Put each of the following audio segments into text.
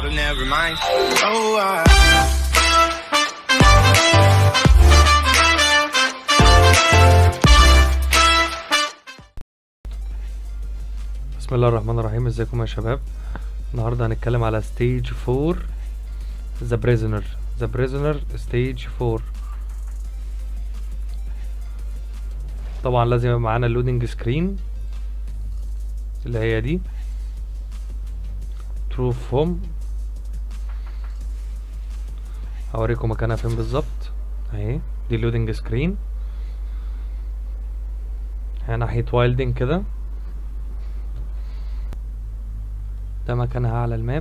but never mind. Oh, I. بسم الله الرحمن الرحيم ازيكم يا شباب النهارده هنتكلم على ستيج 4 ذا بريزنر ذا بريزنر ستيج 4 طبعا لازم يبقى معانا اللودنج سكرين اللي هي دي تروف هوم هوريكم مكانها فين بالظبط اهي دي اللودنج سكرين هي ناحية وايلدنج كده ده مكانها على الماب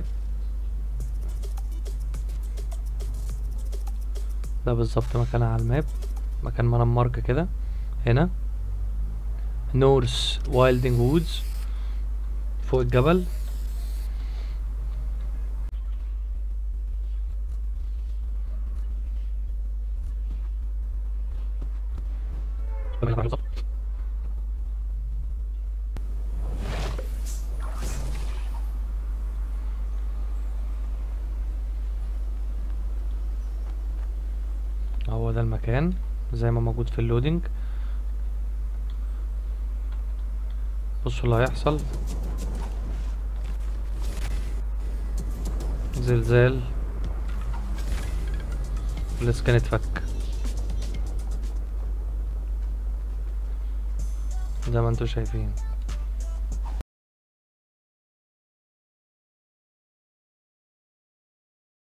ده بالظبط مكانها على الماب مكان ما انا مارك كده هنا نورث وايلدنج وودز فوق الجبل هو ده المكان زي ما موجود في اللودنج بصوا اللي هيحصل زلزال الاسكان اتفك زي ما انتوا شايفين